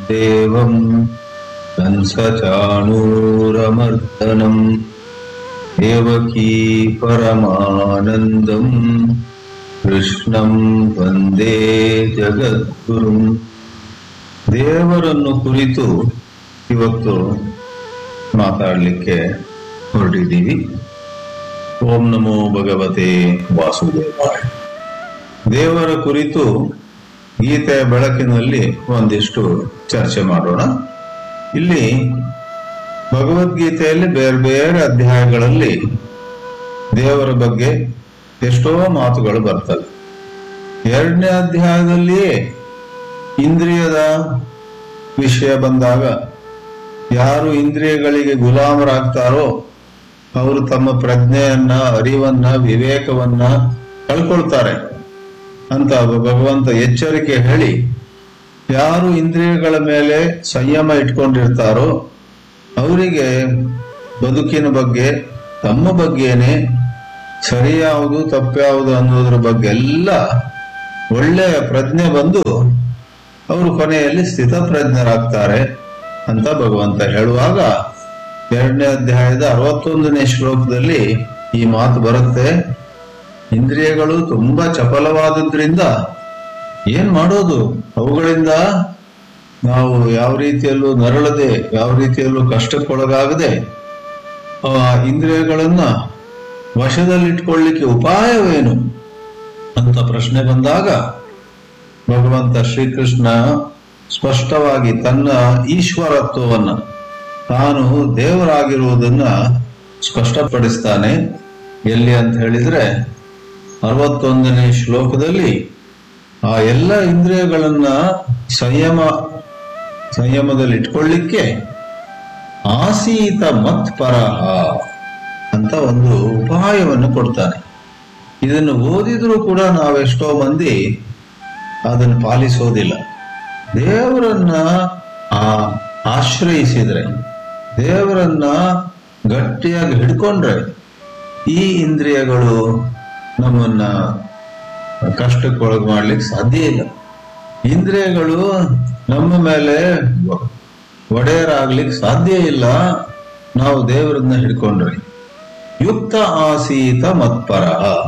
ದೇವಂ ಕಂಸಚಾಣೂರಮರ್ದನಂ ದೇವಕೀ ಪರಮಾನಂದಂ ಕೃಷ್ಣಂ ವಂದೇ ಜಗದ್ಗುರುಂ ದೇವರನ್ನು ಕುರಿತು ಇವತ್ತು ಮಾತಾಡಲಿಕ್ಕೆ ಹೊರಟಿದ್ದೀವಿ ಓಂ ನಮೋ ಭಗವತೆ ವಾಸುದೇವಾಯ ದೇವರ ಕುರಿತು ಗೀತೆಯ ಬೆಳಕಿನಲ್ಲಿ ಒಂದಿಷ್ಟು ಚರ್ಚೆ ಮಾಡೋಣ ಇಲ್ಲಿ ಭಗವದ್ಗೀತೆಯಲ್ಲಿ ಬೇರೆ ಬೇರೆ ಅಧ್ಯಾಯಗಳಲ್ಲಿ ದೇವರ ಬಗ್ಗೆ ಎಷ್ಟೋ ಮಾತುಗಳು ಬರ್ತವೆ ಎರಡನೇ ಅಧ್ಯಾಯದಲ್ಲಿಯೇ ಇಂದ್ರಿಯದ ವಿಷಯ ಬಂದಾಗ ಯಾರು ಇಂದ್ರಿಯಗಳಿಗೆ ಗುಲಾಮರಾಗ್ತಾರೋ ಅವರು ತಮ್ಮ ಪ್ರಜ್ಞೆಯನ್ನ ಅರಿವನ್ನ ವಿವೇಕವನ್ನ ಕಳ್ಕೊಳ್ತಾರೆ ಅಂತ ಭಗವಂತ ಎಚ್ಚರಿಕೆ ಹೇಳಿ ಯಾರು ಇಂದ್ರಿಯಗಳ ಮೇಲೆ ಸಂಯಮ ಇಟ್ಕೊಂಡಿರ್ತಾರೋ ಅವರಿಗೆ ಬದುಕಿನ ಬಗ್ಗೆ ತಮ್ಮ ಬಗ್ಗೆನೆ ಸರಿ ಯಾವುದು ತಪ್ಪ್ಯಾವುದು ಅನ್ನೋದ್ರ ಬಗ್ಗೆ ಎಲ್ಲ ಒಳ್ಳೆಯ ಪ್ರಜ್ಞೆ ಬಂದು ಅವರು ಕೊನೆಯಲ್ಲಿ ಸ್ಥಿತಪ್ರಜ್ಞರಾಗ್ತಾರೆ ಅಂತ ಭಗವಂತ ಹೇಳುವಾಗ ಎರಡನೇ ಅಧ್ಯಾಯದ ಅರವತ್ತೊಂದನೇ ಶ್ಲೋಕದಲ್ಲಿ ಈ ಮಾತು ಬರುತ್ತೆ ಇಂದ್ರಿಯಗಳು ತುಂಬಾ ಚಪಲವಾದದ್ರಿಂದ ಏನ್ ಮಾಡೋದು ಅವುಗಳಿಂದ ನಾವು ಯಾವ ರೀತಿಯಲ್ಲೂ ನರಳದೆ ಯಾವ ರೀತಿಯಲ್ಲೂ ಕಷ್ಟಕ್ಕೊಳಗಾಗದೆ ಆ ಇಂದ್ರಿಯಗಳನ್ನ ವಶದಲ್ಲಿಟ್ಕೊಳ್ಳಿಕ್ಕೆ ಉಪಾಯವೇನು ಅಂತ ಪ್ರಶ್ನೆ ಬಂದಾಗ ಭಗವಂತ ಶ್ರೀಕೃಷ್ಣ ಸ್ಪಷ್ಟವಾಗಿ ತನ್ನ ಈಶ್ವರತ್ವವನ್ನ ತಾನು ದೇವರಾಗಿರುವುದನ್ನ ಸ್ಪಷ್ಟಪಡಿಸ್ತಾನೆ ಎಲ್ಲಿ ಅಂತ ಹೇಳಿದ್ರೆ ಅರವತ್ತೊಂದನೇ ಶ್ಲೋಕದಲ್ಲಿ ಆ ಎಲ್ಲ ಇಂದ್ರಿಯಗಳನ್ನ ಸಂಯಮ ಸಂಯಮದಲ್ಲಿ ಇಟ್ಕೊಳ್ಳಿಕ್ಕೆ ಆಸೀತ ಮತ್ಪರಹ ಅಂತ ಒಂದು ಉಪಾಯವನ್ನು ಕೊಡ್ತಾನೆ ಇದನ್ನು ಓದಿದ್ರೂ ಕೂಡ ನಾವೆಷ್ಟೋ ಮಂದಿ ಅದನ್ನು ಪಾಲಿಸೋದಿಲ್ಲ ದೇವರನ್ನ ಆ ಆಶ್ರಯಿಸಿದ್ರೆ ದೇವರನ್ನ ಗಟ್ಟಿಯಾಗಿ ಹಿಡ್ಕೊಂಡ್ರೆ ಈ ಇಂದ್ರಿಯಗಳು ನಮ್ಮನ್ನ ಕಷ್ಟಕ್ಕೊಳಗೆ ಮಾಡ್ಲಿಕ್ಕೆ ಸಾಧ್ಯ ಇಲ್ಲ ಇಂದ್ರಿಯಗಳು ನಮ್ಮ ಮೇಲೆ ಒಡೆಯರಾಗ್ಲಿಕ್ಕೆ ಸಾಧ್ಯ ಇಲ್ಲ ನಾವು ದೇವರನ್ನ ಹಿಡ್ಕೊಂಡ್ರೆ ಯುಕ್ತ ಆಸೀತ ಮತ್ಪರ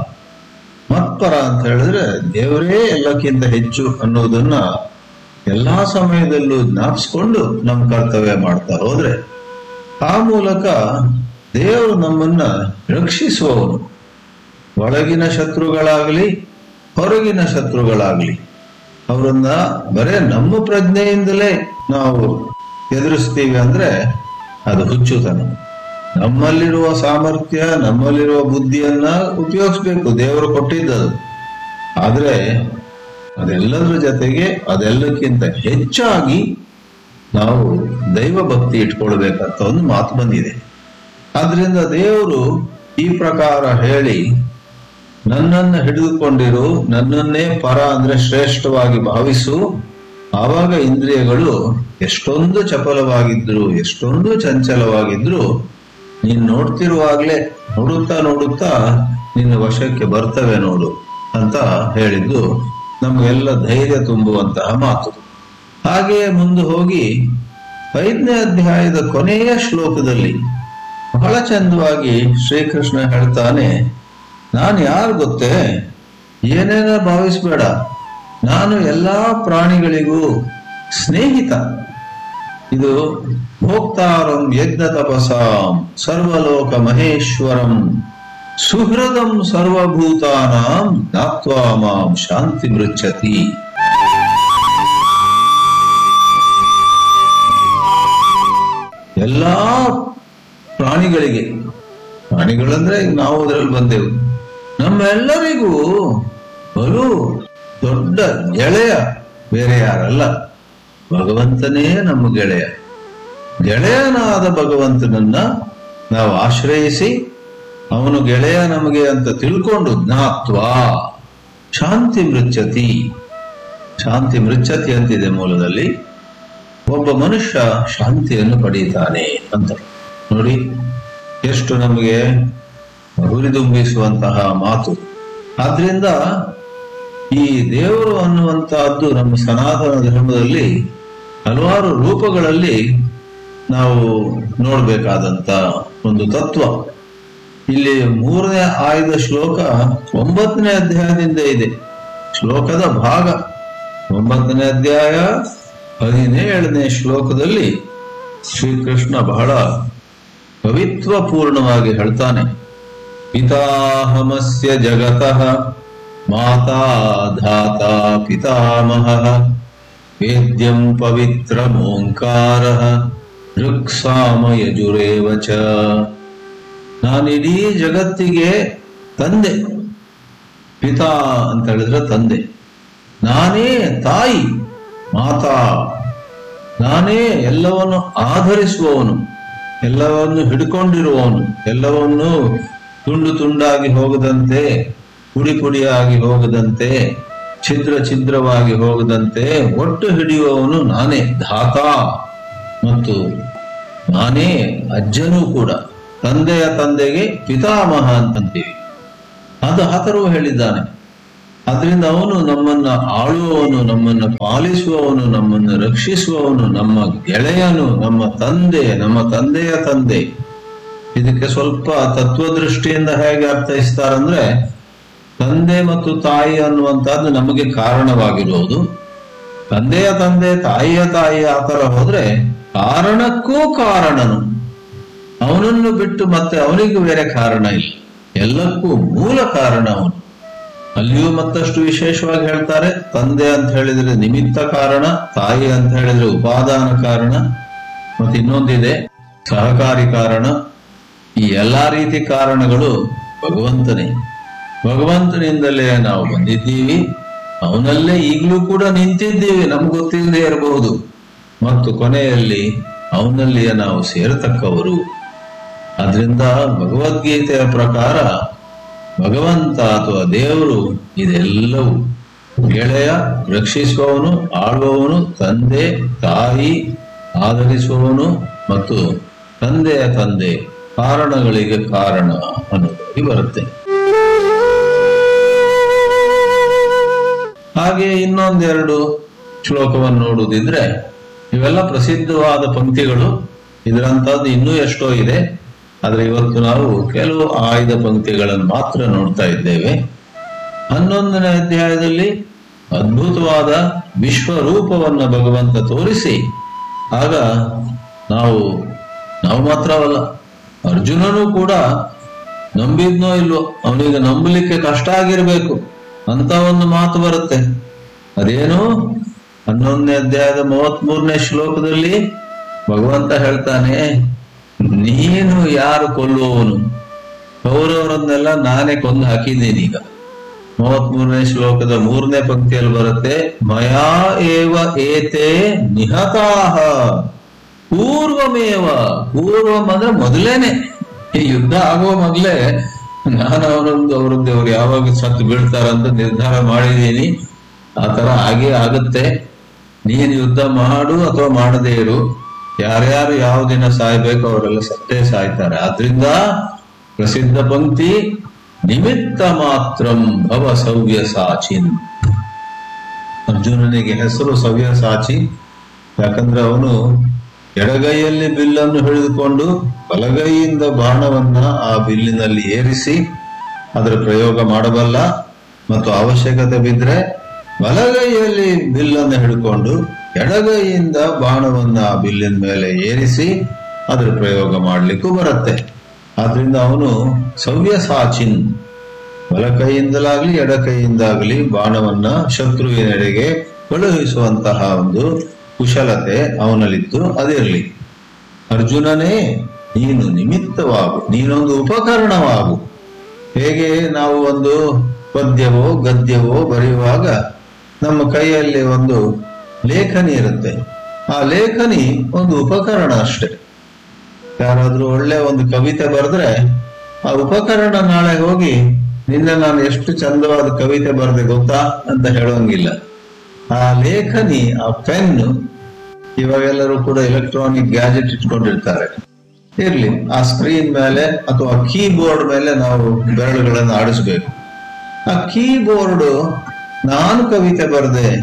ಮತ್ಪರ ಅಂತ ಹೇಳಿದ್ರೆ ದೇವರೇ ಎಲ್ಲಕ್ಕಿಂತ ಹೆಚ್ಚು ಅನ್ನೋದನ್ನ ಎಲ್ಲಾ ಸಮಯದಲ್ಲೂ ಜ್ಞಾಪಿಸ್ಕೊಂಡು ನಮ್ಮ ಕರ್ತವ್ಯ ಮಾಡ್ತಾ ಹೋದ್ರೆ ಆ ಮೂಲಕ ದೇವರು ನಮ್ಮನ್ನ ರಕ್ಷಿಸುವವನು ಒಳಗಿನ ಶತ್ರುಗಳಾಗಲಿ ಹೊರಗಿನ ಶತ್ರುಗಳಾಗಲಿ ಅವರನ್ನ ಬರೇ ನಮ್ಮ ಪ್ರಜ್ಞೆಯಿಂದಲೇ ನಾವು ಎದುರಿಸ್ತೀವಿ ಅಂದ್ರೆ ಅದು ಹುಚ್ಚುತನ ನಮ್ಮಲ್ಲಿರುವ ಸಾಮರ್ಥ್ಯ ನಮ್ಮಲ್ಲಿರುವ ಬುದ್ಧಿಯನ್ನ ಉಪಯೋಗಿಸ್ಬೇಕು ದೇವರು ಕೊಟ್ಟಿದ್ದದು ಆದ್ರೆ ಅದೆಲ್ಲದರ ಜೊತೆಗೆ ಅದೆಲ್ಲಕ್ಕಿಂತ ಹೆಚ್ಚಾಗಿ ನಾವು ದೈವ ಭಕ್ತಿ ಇಟ್ಕೊಳ್ಬೇಕಂತ ಒಂದು ಮಾತು ಬಂದಿದೆ ಆದ್ರಿಂದ ದೇವರು ಈ ಪ್ರಕಾರ ಹೇಳಿ ನನ್ನನ್ನ ಹಿಡಿದುಕೊಂಡಿರು ನನ್ನನ್ನೇ ಪರ ಅಂದ್ರೆ ಶ್ರೇಷ್ಠವಾಗಿ ಭಾವಿಸು ಆವಾಗ ಇಂದ್ರಿಯಗಳು ಎಷ್ಟೊಂದು ಚಪಲವಾಗಿದ್ರು ಎಷ್ಟೊಂದು ಚಂಚಲವಾಗಿದ್ರು ನೀನ್ ನೋಡ್ತಿರುವಾಗ್ಲೇ ನೋಡುತ್ತಾ ನೋಡುತ್ತಾ ನಿನ್ನ ವಶಕ್ಕೆ ಬರ್ತವೆ ನೋಡು ಅಂತ ಹೇಳಿದ್ದು ನಮಗೆಲ್ಲ ಧೈರ್ಯ ತುಂಬುವಂತಹ ಮಾತು ಹಾಗೆಯೇ ಮುಂದೆ ಹೋಗಿ ಐದನೇ ಅಧ್ಯಾಯದ ಕೊನೆಯ ಶ್ಲೋಕದಲ್ಲಿ ಬಹಳ ಚಂದವಾಗಿ ಶ್ರೀಕೃಷ್ಣ ಹೇಳ್ತಾನೆ ನಾನು ಯಾರು ಗೊತ್ತೇ ಏನೇನ ಭಾವಿಸ್ಬೇಡ ನಾನು ಎಲ್ಲಾ ಪ್ರಾಣಿಗಳಿಗೂ ಸ್ನೇಹಿತ ಇದು ಭೋಕ್ತಾರಂ ಯಜ್ಞ ತಪಸಾಂ ಸರ್ವಲೋಕ ಮಹೇಶ್ವರಂ ಸುಹೃದಂ ಸರ್ವಭೂತಾನಾಂ ಜ್ಞಾತ್ವಾ ಮಾಂ ಶಾಂತಿ ಮೃಚ್ಛತಿ ಎಲ್ಲಾ ಪ್ರಾಣಿಗಳಿಗೆ ಪ್ರಾಣಿಗಳಂದ್ರೆ ಈಗ ನಾವು ಅದರಲ್ಲಿ ಬಂದೆವು ನಮ್ಮೆಲ್ಲರಿಗೂ ಬಲು ದೊಡ್ಡ ಗೆಳೆಯ ಬೇರೆ ಯಾರಲ್ಲ ಭಗವಂತನೇ ನಮ್ಮ ಗೆಳೆಯ ಗೆಳೆಯನಾದ ಭಗವಂತನನ್ನ ನಾವು ಆಶ್ರಯಿಸಿ ಅವನು ಗೆಳೆಯ ನಮಗೆ ಅಂತ ತಿಳ್ಕೊಂಡು ಜ್ಞಾತ್ವಾ ಶಾಂತಿ ಮೃಚ್ಛತಿ ಶಾಂತಿ ಮೃಚ್ಛತಿ ಅಂತಿದೆ ಮೂಲದಲ್ಲಿ ಒಬ್ಬ ಮನುಷ್ಯ ಶಾಂತಿಯನ್ನು ಪಡೆಯುತ್ತಾನೆ ಅಂತ ನೋಡಿ ಎಷ್ಟು ನಮಗೆ ಹುರಿದುಂಬಿಸುವಂತಹ ಮಾತು ಆದ್ರಿಂದ ಈ ದೇವರು ಅನ್ನುವಂತಹದ್ದು ನಮ್ಮ ಸನಾತನ ಧರ್ಮದಲ್ಲಿ ಹಲವಾರು ರೂಪಗಳಲ್ಲಿ ನಾವು ನೋಡಬೇಕಾದಂತ ಒಂದು ತತ್ವ ಇಲ್ಲಿ ಮೂರನೇ ಆಯ್ದ ಶ್ಲೋಕ ಒಂಬತ್ತನೇ ಅಧ್ಯಾಯದಿಂದ ಇದೆ ಶ್ಲೋಕದ ಭಾಗ ಒಂಬತ್ತನೇ ಅಧ್ಯಾಯ ಹದಿನೇಳನೇ ಶ್ಲೋಕದಲ್ಲಿ ಶ್ರೀಕೃಷ್ಣ ಬಹಳ ಪವಿತ್ರಪೂರ್ಣವಾಗಿ ಹೇಳ್ತಾನೆ ಪಿತಾಹಮಸ್ಯ ಜಗತಃ ಮಾತಾ ಧಾತಾ ಪಿತಾಮಹ ವೇದ್ಯಂ ಪವಿತ್ರಮೋಂಕಾರ ಋಕ್ಸಾಮ ಯಜುರೇವ ಚ ನಾನಿಡೀ ಜಗತ್ತಿಗೆ ತಂದೆ ಪಿತಾ ಅಂತ ಹೇಳಿದ್ರೆ ತಂದೆ ನಾನೇ ತಾಯಿ ಮಾತಾ ನಾನೇ ಎಲ್ಲವನ್ನು ಆಧರಿಸುವವನು ಎಲ್ಲವನ್ನು ಹಿಡ್ಕೊಂಡಿರುವವನು ಎಲ್ಲವನ್ನು ತುಂಡು ತುಂಡಾಗಿ ಹೋಗದಂತೆ ಪುಡಿ ಪುಡಿಯಾಗಿ ಹೋಗದಂತೆ ಛಿದ್ರ ಛಿದ್ರವಾಗಿ ಹೋಗದಂತೆ ಒಟ್ಟು ಹಿಡಿಯುವವನು ನಾನೇ ಧಾತಾ ಮತ್ತು ನಾನೇ ಅಜ್ಜನೂ ಕೂಡ ತಂದೆಯ ತಂದೆಗೆ ಪಿತಾಮಹ ಅಂತಂತೀವಿ ಅದು ಆತರೂ ಹೇಳಿದ್ದಾನೆ ಅದರಿಂದ ಅವನು ನಮ್ಮನ್ನ ಆಳುವವನು ನಮ್ಮನ್ನ ಪಾಲಿಸುವವನು ನಮ್ಮನ್ನು ರಕ್ಷಿಸುವವನು ನಮ್ಮ ಗೆಳೆಯನು ನಮ್ಮ ತಂದೆ ನಮ್ಮ ತಂದೆಯ ತಂದೆ ಇದಕ್ಕೆ ಸ್ವಲ್ಪ ತತ್ವದೃಷ್ಟಿಯಿಂದ ಹೇಗೆ ಅರ್ಥೈಸ್ತಾರಂದ್ರೆ ತಂದೆ ಮತ್ತು ತಾಯಿ ಅನ್ನುವಂತಹದ್ದು ನಮಗೆ ಕಾರಣವಾಗಿರುವುದು ತಂದೆಯ ತಂದೆ ತಾಯಿಯ ತಾಯಿ ಆ ತರ ಹೋದ್ರೆ ಕಾರಣಕ್ಕೂ ಕಾರಣನು ಅವನನ್ನು ಬಿಟ್ಟು ಮತ್ತೆ ಅವನಿಗೂ ಬೇರೆ ಕಾರಣ ಇಲ್ಲ ಎಲ್ಲಕ್ಕೂ ಮೂಲ ಕಾರಣ ಅವನು ಅಲ್ಲಿಯೂ ಮತ್ತಷ್ಟು ವಿಶೇಷವಾಗಿ ಹೇಳ್ತಾರೆ ತಂದೆ ಅಂತ ಹೇಳಿದ್ರೆ ನಿಮಿತ್ತ ಕಾರಣ ತಾಯಿ ಅಂತ ಹೇಳಿದ್ರೆ ಉಪಾದಾನ ಕಾರಣ ಮತ್ತೆ ಇನ್ನೊಂದಿದೆ ಸಹಕಾರಿ ಕಾರಣ ಈ ಎಲ್ಲಾ ರೀತಿ ಕಾರಣಗಳು ಭಗವಂತನೇ ಭಗವಂತನಿಂದಲೇ ನಾವು ಬಂದಿದ್ದೀವಿ ಅವನಲ್ಲೇ ಈಗಲೂ ಕೂಡ ನಿಂತಿದ್ದೀವಿ ನಮ್ಗೆ ಗೊತ್ತಿಲ್ಲದೆ ಇರಬಹುದು ಮತ್ತು ಕೊನೆಯಲ್ಲಿ ಅವನಲ್ಲಿಯೇ ನಾವು ಸೇರತಕ್ಕವರು ಅದರಿಂದ ಭಗವದ್ಗೀತೆಯ ಪ್ರಕಾರ ಭಗವಂತ ಅಥವಾ ದೇವರು ಇದೆಲ್ಲವೂ ಗೆಳೆಯ ರಕ್ಷಿಸುವವನು ಆಳುವವನು ತಂದೆ ತಾಯಿ ಆಧರಿಸುವವನು ಮತ್ತು ತಂದೆಯ ತಂದೆ ಕಾರಣಗಳಿಗೆ ಕಾರಣ ಅನ್ನೋದಾಗಿ ಬರುತ್ತೆ ಹಾಗೆ ಇನ್ನೊಂದೆರಡು ಶ್ಲೋಕವನ್ನು ನೋಡುವುದಿದ್ರೆ ಇವೆಲ್ಲ ಪ್ರಸಿದ್ಧವಾದ ಪಂಕ್ತಿಗಳು ಇದರಂತದ್ದು ಇನ್ನೂ ಎಷ್ಟೋ ಇದೆ ಆದ್ರೆ ಇವತ್ತು ನಾವು ಕೆಲವು ಆಯ್ದ ಪಂಕ್ತಿಗಳನ್ನು ಮಾತ್ರ ನೋಡ್ತಾ ಇದ್ದೇವೆ ಹನ್ನೊಂದನೇ ಅಧ್ಯಾಯದಲ್ಲಿ ಅದ್ಭುತವಾದ ವಿಶ್ವರೂಪವನ್ನ ಭಗವಂತ ತೋರಿಸಿ ಆಗ ನಾವು ನಾವು ಮಾತ್ರವಲ್ಲ ಅರ್ಜುನನೂ ಕೂಡ ನಂಬಿದ್ನೋ ಇಲ್ವೋ ಅವನಿಗೆ ನಂಬಲಿಕ್ಕೆ ಕಷ್ಟ ಆಗಿರ್ಬೇಕು ಅಂತ ಒಂದು ಮಾತು ಬರುತ್ತೆ ಅದೇನು ಹನ್ನೊಂದನೇ ಅಧ್ಯಾಯದ ಮೂವತ್ತ್ ಮೂರನೇ ಶ್ಲೋಕದಲ್ಲಿ ಭಗವಂತ ಹೇಳ್ತಾನೆ ನೀನು ಯಾರು ಕೊಲ್ಲುವವನು ಕೌರವರನ್ನೆಲ್ಲ ನಾನೇ ಕೊಂದು ಹಾಕಿದ್ದೀನಿ ಈಗ ಮೂವತ್ತ್ ಮೂರನೇ ಶ್ಲೋಕದ ಮೂರನೇ ಪಂಕ್ತಿಯಲ್ಲಿ ಬರುತ್ತೆ ಮಯಾ ಏವ ಏತೆ ನಿಹತಾಹ ಪೂರ್ವಮೇವ ಪೂರ್ವಂ ಅಂದ್ರೆ ಮೊದಲೇನೆ ಈ ಯುದ್ಧ ಆಗುವ ಮೊದಲೇ ನಾನು ಅವರೊಂದು ಅವರದ್ದು ಅವ್ರು ಯಾವಾಗ ಸತ್ತು ಬೀಳ್ತಾರಂತ ನಿರ್ಧಾರ ಮಾಡಿದ್ದೀನಿ ಆ ತರ ಹಾಗೆ ಆಗುತ್ತೆ ನೀನು ಯುದ್ಧ ಮಾಡು ಅಥವಾ ಮಾಡದೇ ಇರು ಯಾರ್ಯಾರು ಯಾವ ದಿನ ಸಾಯ್ಬೇಕು ಅವರೆಲ್ಲ ಸತ್ತೇ ಸಾಯ್ತಾರೆ ಆದ್ರಿಂದ ಪ್ರಸಿದ್ಧ ಪಂಕ್ತಿ ನಿಮಿತ್ತ ಮಾತ್ರಂ ಭವ ಸವ್ಯ ಸಾಚಿನ್ ಅರ್ಜುನನಿಗೆ ಹೆಸರು ಸವ್ಯ ಸಾಚಿ ಯಾಕಂದ್ರೆ ಅವನು ಎಡಗೈಯಲ್ಲಿ ಬಿಲ್ಲನ್ನು ಹಿಡಿದುಕೊಂಡು ಬಲಗೈಯಿಂದ ಬಾಣವನ್ನ ಆ ಬಿಲ್ಲಿನಲ್ಲಿ ಏರಿಸಿ ಅದರ ಪ್ರಯೋಗ ಮಾಡಬಲ್ಲ ಮತ್ತು ಅವಶ್ಯಕತೆ ಬಿದ್ರೆ ಬಲಗೈಯಲ್ಲಿ ಬಿಲ್ಲನ್ನು ಹಿಡ್ಕೊಂಡು ಎಡಗೈಯಿಂದ ಬಾಣವನ್ನ ಆ ಬಿಲ್ಲಿನ ಮೇಲೆ ಏರಿಸಿ ಅದರ ಪ್ರಯೋಗ ಮಾಡಲಿಕ್ಕೂ ಬರುತ್ತೆ ಆದ್ರಿಂದ ಅವನು ಸವ್ಯ ಸಾಚಿನ್ ಬಲ ಕೈಯಿಂದಲಾಗ್ಲಿ ಎಡ ಕೈಯಿಂದಾಗ್ಲಿ ಬಾಣವನ್ನ ಶತ್ರುವಿನೆಡೆಗೆ ಕಳುಹಿಸುವಂತಹ ಒಂದು ಕುಶಲತೆ ಅವನಲ್ಲಿತ್ತು ಅದಿರಲಿ ಅರ್ಜುನನೇ ನೀನು ನಿಮಿತ್ತವಾಗು ನೀನೊಂದು ಉಪಕರಣವಾಗು ಹೇಗೆ ನಾವು ಒಂದು ಪದ್ಯವೋ ಗದ್ಯವೋ ಬರೆಯುವಾಗ ನಮ್ಮ ಕೈಯಲ್ಲಿ ಒಂದು ಲೇಖನಿ ಇರುತ್ತೆ ಆ ಲೇಖನಿ ಒಂದು ಉಪಕರಣ ಅಷ್ಟೇ ಯಾರಾದ್ರೂ ಒಳ್ಳೆ ಒಂದು ಕವಿತೆ ಬರೆದ್ರೆ ಆ ಉಪಕರಣ ನಾಳೆ ಹೋಗಿ ನಿನ್ನೆ ನಾನು ಎಷ್ಟು ಚಂದವಾದ ಕವಿತೆ ಬರೆದೆ ಗೊತ್ತಾ ಅಂತ ಹೇಳೋಂಗಿಲ್ಲ ಆ ಲೇಖನಿ ಆ ಪೆನ್ ಇವಾಗೆಲ್ಲರೂ ಕೂಡ ಎಲೆಕ್ಟ್ರಾನಿಕ್ ಗ್ಯಾಜೆಟ್ ಇಟ್ಕೊಂಡಿರ್ತಾರೆ ಇರ್ಲಿ ಆ ಸ್ಕ್ರೀನ್ ಮೇಲೆ ಅಥವಾ ಕೀಬೋರ್ಡ್ ಮೇಲೆ ನಾವು ಬೆರಳುಗಳನ್ನು ಆಡಿಸ್ಬೇಕು ಆ ಕೀಬೋರ್ಡ್ ನಾನು ಕವಿತೆ ಬರೆದೆ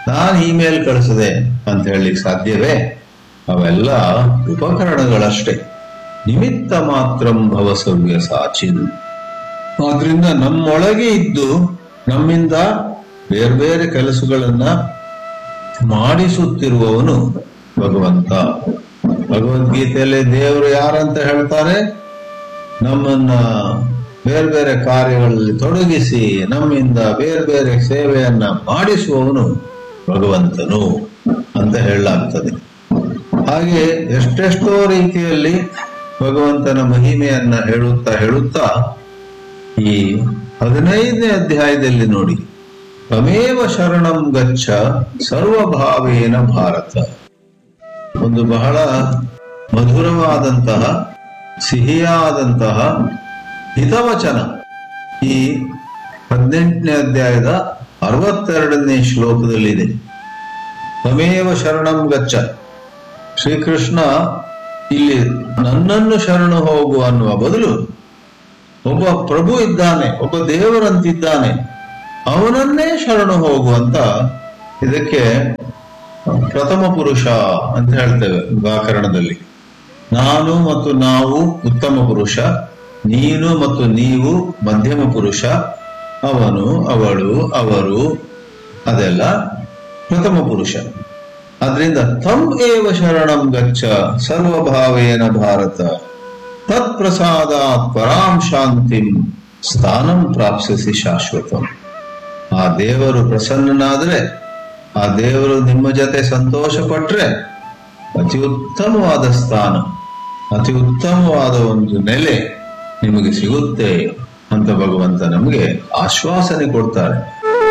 ನಾನು ಇಮೇಲ್ ಕಳಿಸಿದೆ ಅಂತ ಹೇಳಲಿಕ್ಕೆ ಸಾಧ್ಯವೇ ಅವೆಲ್ಲ ಉಪಕರಣಗಳಷ್ಟೇ ನಿಮಿತ್ತ ಮಾತ್ರ ಭವಸವ್ಯ ಸಾಚಿನ್ ಆದ್ರಿಂದ ನಮ್ಮೊಳಗೆ ಇದ್ದು ನಮ್ಮಿಂದ ಬೇರೆ ಬೇರೆ ಕೆಲಸಗಳನ್ನ ಮಾಡಿಸುತ್ತಿರುವವನು ಭಗವಂತ ಭಗವದ್ಗೀತೆಯಲ್ಲಿ ದೇವರು ಯಾರಂತ ಹೇಳ್ತಾರೆ ನಮ್ಮನ್ನ ಬೇರೆ ಬೇರೆ ಕಾರ್ಯಗಳಲ್ಲಿ ತೊಡಗಿಸಿ ನಮ್ಮಿಂದ ಬೇರೆ ಬೇರೆ ಸೇವೆಯನ್ನ ಮಾಡಿಸುವವನು ಭಗವಂತನು ಅಂತ ಹೇಳಲಾಗ್ತದೆ ಹಾಗೆ ಎಷ್ಟೆಷ್ಟೋ ರೀತಿಯಲ್ಲಿ ಭಗವಂತನ ಮಹಿಮೆಯನ್ನ ಹೇಳುತ್ತಾ ಹೇಳುತ್ತಾ ಈ ಹದಿನೈದನೇ ಅಧ್ಯಾಯದಲ್ಲಿ ನೋಡಿ ತಮೇವ ಶರಣಂ ಗಚ್ಚ ಸರ್ವಭಾವೇನ ಭಾರತ ಒಂದು ಬಹಳ ಮಧುರವಾದಂತಹ ಸಿಹಿಯಾದಂತಹ ಹಿತವಚನ ಈ ಹದಿನೆಂಟನೇ ಅಧ್ಯಾಯದ ಅರವತ್ತೆರಡನೇ ಶ್ಲೋಕದಲ್ಲಿದೆ ತಮೇವ ಶರಣಂ ಗಚ್ಚ ಶ್ರೀಕೃಷ್ಣ ಇಲ್ಲಿ ನನ್ನನ್ನು ಶರಣು ಹೋಗು ಅನ್ನುವ ಬದಲು ಒಬ್ಬ ಪ್ರಭು ಇದ್ದಾನೆ ಒಬ್ಬ ದೇವರಂತಿದ್ದಾನೆ ಅವನನ್ನೇ ಶರಣು ಹೋಗುವಂತ ಇದಕ್ಕೆ ಪ್ರಥಮ ಪುರುಷ ಅಂತ ಹೇಳ್ತೇವೆ ವ್ಯಾಕರಣದಲ್ಲಿ ನಾನು ಮತ್ತು ನಾವು ಉತ್ತಮ ಪುರುಷ ನೀನು ಮತ್ತು ನೀವು ಮಧ್ಯಮ ಪುರುಷ ಅವನು ಅವಳು ಅವರು ಅದೆಲ್ಲ ಪ್ರಥಮ ಪುರುಷ ಅದರಿಂದ ತಮ್ ಏವ ಶರಣಂ ಗಚ್ಚ ಸರ್ವಭಾವೇನ ಭಾರತ ತತ್ಪ್ರಸಾದಾತ್ ಪರಾಂ ಶಾಂತಿಂ ಸ್ಥಾನಂ ಪ್ರಾಪ್ಸಿಸಿ ಶಾಶ್ವತಂ ಆ ದೇವರು ಪ್ರಸನ್ನನಾದ್ರೆ ಆ ದೇವರು ನಿಮ್ಮ ಜೊತೆ ಸಂತೋಷ ಪಟ್ರೆ ಅತಿ ಉತ್ತಮವಾದ ಸ್ಥಾನ ಅತಿ ಉತ್ತಮವಾದ ಒಂದು ನೆಲೆ ನಿಮಗೆ ಸಿಗುತ್ತೆ ಅಂತ ಭಗವಂತ ನಮಗೆ ಆಶ್ವಾಸನೆ ಕೊಡ್ತಾರೆ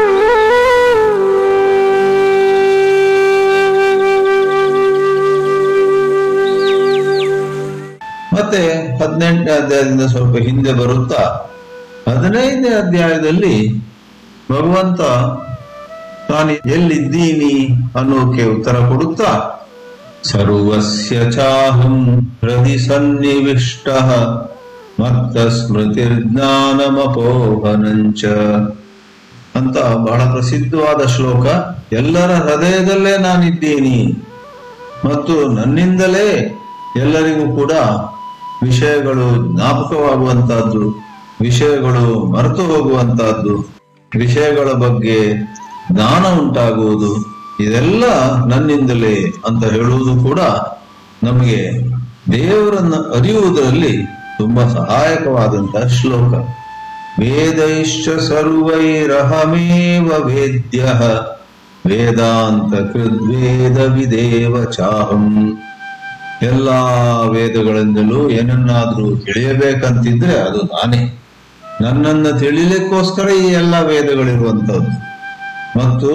ಮತ್ತೆ ಹದಿನೆಂಟನೇ ಅಧ್ಯಾಯದಿಂದ ಸ್ವಲ್ಪ ಹಿಂದೆ ಬರುತ್ತಾ ಹದಿನೈದನೇ ಅಧ್ಯಾಯದಲ್ಲಿ ಭಗವಂತ ನಾನು ಎಲ್ಲಿದ್ದೀನಿ ಅನ್ನೋಕೆ ಉತ್ತರ ಕೊಡುತ್ತಾ ಸರ್ವಸ್ಯ ಚಾಹಂ ಹೃದಯ ಸನ್ನಿವಿಷ್ಟ ಮತ್ತ ಸ್ಮೃತಿರ್ಜ್ಞಾನಮಪೋಹನಂಚ ಅಂತ ಬಹಳ ಪ್ರಸಿದ್ಧವಾದ ಶ್ಲೋಕ ಎಲ್ಲರ ಹೃದಯದಲ್ಲೇ ನಾನಿದ್ದೀನಿ ಮತ್ತು ನನ್ನಿಂದಲೇ ಎಲ್ಲರಿಗೂ ಕೂಡ ವಿಷಯಗಳು ಜ್ಞಾಪಕವಾಗುವಂತಹದ್ದು ವಿಷಯಗಳು ಮರೆತು ಹೋಗುವಂತಹದ್ದು ವಿಷಯಗಳ ಬಗ್ಗೆ ಜ್ಞಾನ ಉಂಟಾಗುವುದು ಇದೆಲ್ಲ ನನ್ನಿಂದಲೇ ಅಂತ ಹೇಳುವುದು ಕೂಡ ನಮಗೆ ದೇವರನ್ನ ಅರಿಯುವುದರಲ್ಲಿ ತುಂಬಾ ಸಹಾಯಕವಾದಂತಹ ಶ್ಲೋಕ ವೇದೈಶ್ಚ ಸರ್ವೈರಹಮೇವ ವೇದ್ಯ ವೇದಾಂತ ಕೃದ್ವೇದ ವಿದೇವ ಚಾಹಂ ಎಲ್ಲಾ ವೇದಗಳಿಂದಲೂ ಏನನ್ನಾದ್ರೂ ತಿಳಿಯಬೇಕಂತಿದ್ರೆ ಅದು ನಾನೇ ನನ್ನನ್ನು ತಿಳಿಲಿಕ್ಕೋಸ್ಕರ ಈ ಎಲ್ಲ ವೇದಗಳಿರುವಂತಹದ್ದು ಮತ್ತು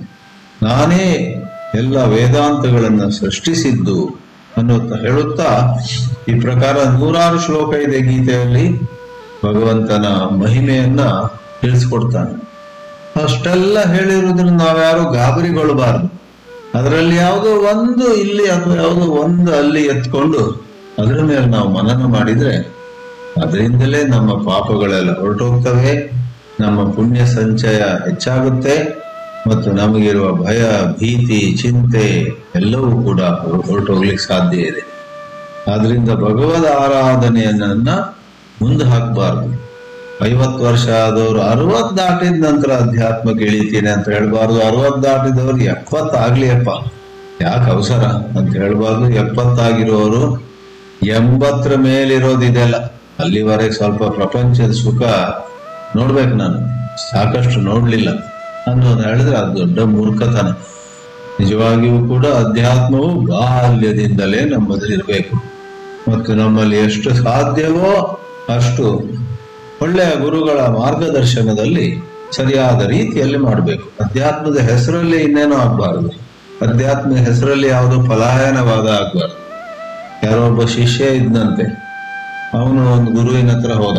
ನಾನೇ ಎಲ್ಲ ವೇದಾಂತಗಳನ್ನು ಸೃಷ್ಟಿಸಿದ್ದು ಅನ್ನುತ್ತಾ ಹೇಳುತ್ತಾ ಈ ಪ್ರಕಾರ ನೂರಾರು ಶ್ಲೋಕ ಇದೆ ಗೀತೆಯಲ್ಲಿ ಭಗವಂತನ ಮಹಿಮೆಯನ್ನ ತಿಳಿಸ್ಕೊಡ್ತಾನೆ ಅಷ್ಟೆಲ್ಲ ಹೇಳಿರುವುದನ್ನು ನಾವ್ಯಾರು ಗಾಬರಿಗೊಳ್ಳಬಾರದು ಅದರಲ್ಲಿ ಯಾವುದೋ ಒಂದು ಇಲ್ಲಿ ಅಥವಾ ಯಾವುದೋ ಒಂದು ಅಲ್ಲಿ ಎತ್ಕೊಂಡು ಅದರ ಮೇಲೆ ನಾವು ಮನನ ಮಾಡಿದ್ರೆ ಅದರಿಂದಲೇ ನಮ್ಮ ಪಾಪಗಳೆಲ್ಲ ಹೊರಟೋಗ್ತವೆ ನಮ್ಮ ಪುಣ್ಯ ಸಂಚಯ ಹೆಚ್ಚಾಗುತ್ತೆ ಮತ್ತು ನಮಗಿರುವ ಭಯ ಭೀತಿ ಚಿಂತೆ ಎಲ್ಲವೂ ಕೂಡ ಹೊರಟೋಗ್ಲಿಕ್ಕೆ ಸಾಧ್ಯ ಇದೆ ಆದ್ರಿಂದ ಭಗವದ್ ಆರಾಧನೆಯನ್ನ ಮುಂದೆ ಹಾಕಬಾರ್ದು ಐವತ್ತು ವರ್ಷ ಆದವರು ಅರವತ್ ದಾಟಿದ ನಂತರ ಅಧ್ಯಾತ್ಮಕ್ಕೆ ಇಳಿತೀನಿ ಅಂತ ಹೇಳ್ಬಾರ್ದು ಅರವತ್ ದಾಟಿದವ್ರು ಎಪ್ಪತ್ತಾಗ್ಲಿಯಪ್ಪ ಯಾಕೆ ಅವಸರ ಅಂತ ಹೇಳ್ಬಾರ್ದು ಎಪ್ಪತ್ತಾಗಿರೋರು ಎಂಬತ್ತರ ಮೇಲಿರೋದಿದೆಲ್ಲ ಅಲ್ಲಿವರೆಗೆ ಸ್ವಲ್ಪ ಪ್ರಪಂಚದ ಸುಖ ನೋಡ್ಬೇಕು ನಾನು ಸಾಕಷ್ಟು ನೋಡ್ಲಿಲ್ಲ ಅನ್ನೋದು ಹೇಳಿದ್ರೆ ಅದು ದೊಡ್ಡ ಮೂರ್ಖತನ ನಿಜವಾಗಿಯೂ ಕೂಡ ಅಧ್ಯಾತ್ಮವು ಬಾಲ್ಯದಿಂದಲೇ ನಮ್ಮಲ್ಲಿರಬೇಕು ಮತ್ತು ನಮ್ಮಲ್ಲಿ ಎಷ್ಟು ಸಾಧ್ಯವೋ ಅಷ್ಟು ಒಳ್ಳೆಯ ಗುರುಗಳ ಮಾರ್ಗದರ್ಶನದಲ್ಲಿ ಸರಿಯಾದ ರೀತಿಯಲ್ಲಿ ಮಾಡಬೇಕು ಅಧ್ಯಾತ್ಮದ ಹೆಸರಲ್ಲಿ ಇನ್ನೇನೋ ಆಗ್ಬಾರದು ಅಧ್ಯಾತ್ಮದ ಹೆಸರಲ್ಲಿ ಯಾವುದೋ ಪಲಾಯನವಾದ ಆಗ್ಬಾರ್ದು ಯಾರೋ ಒಬ್ಬ ಶಿಷ್ಯ ಇದ್ದಂತೆ ಅವನು ಒಂದು ಗುರುವಿನ ಹತ್ರ ಹೋದ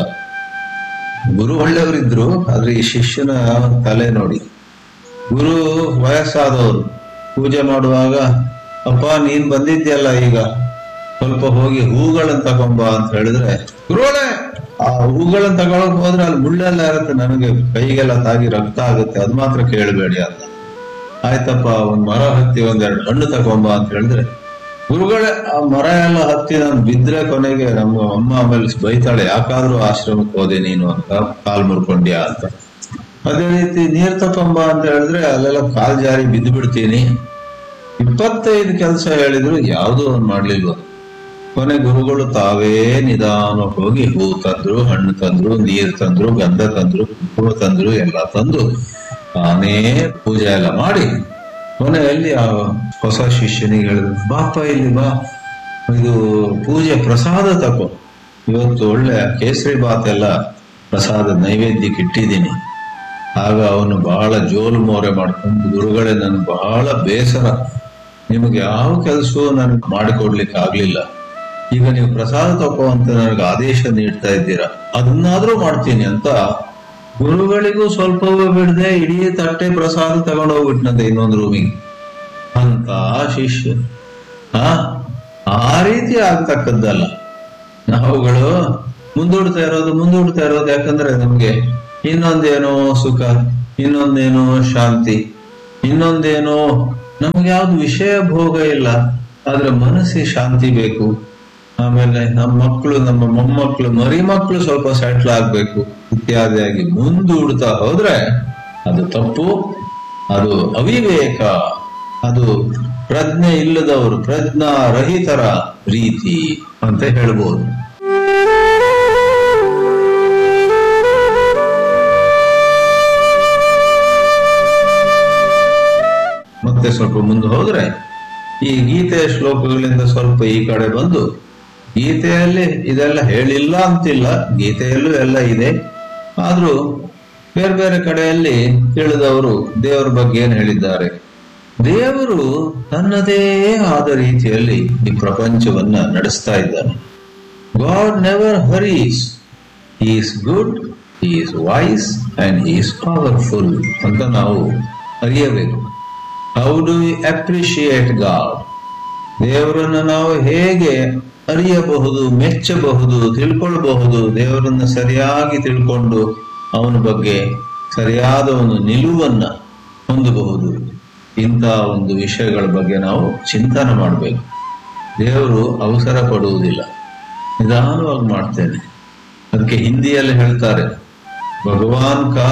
ಗುರು ಒಳ್ಳೆಯವರಿದ್ರು ಆದ್ರೆ ಈ ಶಿಷ್ಯನ ತಲೆ ನೋಡಿ ಗುರು ವಯಸ್ಸಾದವರು ಪೂಜೆ ಮಾಡುವಾಗ ಅಪ್ಪ ನೀನ್ ಬಂದಿದ್ಯಲ್ಲ ಈಗ ಸ್ವಲ್ಪ ಹೋಗಿ ಹೂಗಳನ್ನ ತಗೊಂಬ ಅಂತ ಹೇಳಿದ್ರೆ ಗುರುಗಳೇ ಆ ಹೂಗಳನ್ನ ತಗೊಳಕ್ ಹೋದ್ರೆ ಅಲ್ಲಿ ಮುಳ್ಳೆಲ್ಲ ಇರುತ್ತೆ ನನಗೆ ಕೈಗೆಲ್ಲ ತಾಗಿ ರಕ್ತ ಆಗುತ್ತೆ ಅದ್ ಮಾತ್ರ ಕೇಳಬೇಡಿ ಅಂತ ಆಯ್ತಪ್ಪ ಒಂದ್ ಮರ ಹತ್ತಿ ಒಂದೆರಡು ಹಣ್ಣು ತಗೊಂಬ ಅಂತ ಹೇಳಿದ್ರೆ ಗುರುಗಳೇ ಆ ಮರ ಎಲ್ಲ ಹತ್ತಿ ನಾನು ಬಿದ್ರೆ ಕೊನೆಗೆ ನಮ್ಮ ಅಮ್ಮ ಆಮೇಲೆ ಬೈತಾಳೆ ಯಾಕಾದ್ರೂ ಆಶ್ರಮಕ್ಕೆ ಹೋದೆ ನೀನು ಅಂತ ಕಾಲ್ ಮುರ್ಕೊಂಡ್ಯಾ ಅಂತ ಅದೇ ರೀತಿ ನೀರ್ ತಕೊಂಬ ಅಂತ ಹೇಳಿದ್ರೆ ಅಲ್ಲೆಲ್ಲ ಕಾಲ್ ಜಾರಿ ಬಿದ್ದು ಬಿಡ್ತೀನಿ ಇಪ್ಪತ್ತೈದು ಕೆಲಸ ಹೇಳಿದ್ರು ಯಾವುದೂ ಅವ್ನು ಮಾಡ್ಲಿಲ್ವ ಕೊನೆ ಗುರುಗಳು ತಾವೇ ನಿಧಾನ ಹೋಗಿ ಹೂ ತಂದ್ರು ಹಣ್ಣು ತಂದ್ರು ನೀರು ತಂದ್ರು ಗಂಧ ತಂದ್ರು ಕುಂಕುಮ ತಂದ್ರು ಎಲ್ಲ ತಂದು ತಾನೇ ಪೂಜೆ ಎಲ್ಲ ಮಾಡಿ ಕೊನೆಯಲ್ಲಿ ಆ ಹೊಸ ಶಿಷ್ಯನಿಗೆ ಹೇಳಿದ್ರು ಬಾಪ ಇಲ್ಲಿ ಬಾ ಇದು ಪೂಜೆ ಪ್ರಸಾದ ತಕೋ ಇವತ್ತು ಒಳ್ಳೆ ಕೇಸರಿ ಬಾತ್ ಎಲ್ಲ ಪ್ರಸಾದ ನೈವೇದ್ಯಕ್ಕೆ ಇಟ್ಟಿದ್ದೀನಿ ಆಗ ಅವನು ಬಹಳ ಜೋಲು ಮೋರೆ ಮಾಡ್ಕೊಂಡು ಗುರುಗಳೇ ನನ್ಗೆ ಬಹಳ ಬೇಸರ ನಿಮಗೆ ಯಾವ ಕೆಲಸವೂ ನನಗೆ ಮಾಡಿಕೊಡ್ಲಿಕ್ಕೆ ಆಗ್ಲಿಲ್ಲ ಈಗ ನೀವು ಪ್ರಸಾದ ತಗೋ ಅಂತ ನನಗೆ ಆದೇಶ ನೀಡ್ತಾ ಇದ್ದೀರಾ ಅದನ್ನಾದ್ರೂ ಮಾಡ್ತೀನಿ ಅಂತ ಗುರುಗಳಿಗೂ ಸ್ವಲ್ಪವೂ ಬಿಡದೆ ಇಡೀ ತಟ್ಟೆ ಪ್ರಸಾದ ತಗೊಂಡೋಗ್ಬಿಟ್ನಂತೆ ಇನ್ನೊಂದು ರೂಮಿಗೆ ಅಂತ ಶಿಷ್ಯ ಆ ಆ ರೀತಿ ಆಗ್ತಕ್ಕದ್ದಲ್ಲ ನಾವುಗಳು ಮುಂದೂಡ್ತಾ ಇರೋದು ಮುಂದೂಡ್ತಾ ಇರೋದು ಯಾಕಂದ್ರೆ ನಮ್ಗೆ ಇನ್ನೊಂದೇನೋ ಸುಖ ಇನ್ನೊಂದೇನೋ ಶಾಂತಿ ಇನ್ನೊಂದೇನೋ ನಮ್ಗೆ ಯಾವ್ದು ವಿಷಯ ಭೋಗ ಇಲ್ಲ ಆದ್ರೆ ಮನಸ್ಸಿಗೆ ಶಾಂತಿ ಬೇಕು ಆಮೇಲೆ ನಮ್ಮ ಮಕ್ಕಳು ನಮ್ಮ ಮೊಮ್ಮಕ್ಕಳು ಮರಿ ಮಕ್ಕಳು ಸ್ವಲ್ಪ ಸೆಟ್ಲ್ ಆಗ್ಬೇಕು ಇತ್ಯಾದಿಯಾಗಿ ಮುಂದೂಡ್ತಾ ಹೋದ್ರೆ ಅದು ತಪ್ಪು ಅದು ಅವಿವೇಕ ಅದು ಪ್ರಜ್ಞೆ ಇಲ್ಲದವರು ಪ್ರಜ್ಞಾ ರಹಿತರ ರೀತಿ ಅಂತ ಹೇಳ್ಬೋದು ಮತ್ತೆ ಸ್ವಲ್ಪ ಮುಂದೆ ಹೋದ್ರೆ ಈ ಗೀತೆಯ ಶ್ಲೋಕಗಳಿಂದ ಸ್ವಲ್ಪ ಈ ಕಡೆ ಬಂದು ಗೀತೆಯಲ್ಲಿ ಇದೆಲ್ಲ ಹೇಳಿಲ್ಲ ಅಂತಿಲ್ಲ ಗೀತೆಯಲ್ಲೂ ಎಲ್ಲ ಇದೆ ಆದ್ರೂ ಬೇರೆ ಬೇರೆ ಕಡೆಯಲ್ಲಿ ತಿಳಿದವರು ದೇವರ ಬಗ್ಗೆ ಏನ್ ಹೇಳಿದ್ದಾರೆ ದೇವರು ತನ್ನದೇ ಆದ ರೀತಿಯಲ್ಲಿ ಈ ಪ್ರಪಂಚವನ್ನ ನಡೆಸ್ತಾ ಇದ್ದಾನೆ God never hurries is good is wise and is powerful ಅಂತ ನಾವು ಅರಿಯಬೇಕು how do we appreciate God ದೇವರನ್ನು ನಾವು ಹೇಗೆ ಅರಿಯಬಹುದು ಮೆಚ್ಚಬಹುದು ತಿಳ್ಕೊಳ್ಬಹುದು ದೇವರನ್ನ ಸರಿಯಾಗಿ ತಿಳ್ಕೊಂಡು ಅವನ ಬಗ್ಗೆ ಸರಿಯಾದ ಒಂದು ನಿಲುವನ್ನ ಹೊಂದಬಹುದು ಇಂಥ ಒಂದು ವಿಷಯಗಳ ಬಗ್ಗೆ ನಾವು ಚಿಂತನೆ ಮಾಡಬೇಕು ದೇವರು ಅವಸರ ಪಡುವುದಿಲ್ಲ ನಿಧಾನವಾಗಿ ಮಾಡ್ತೇನೆ ಅದಕ್ಕೆ ಹಿಂದಿಯಲ್ಲಿ ಹೇಳ್ತಾರೆ ಭಗವಾನ್ ಕಾ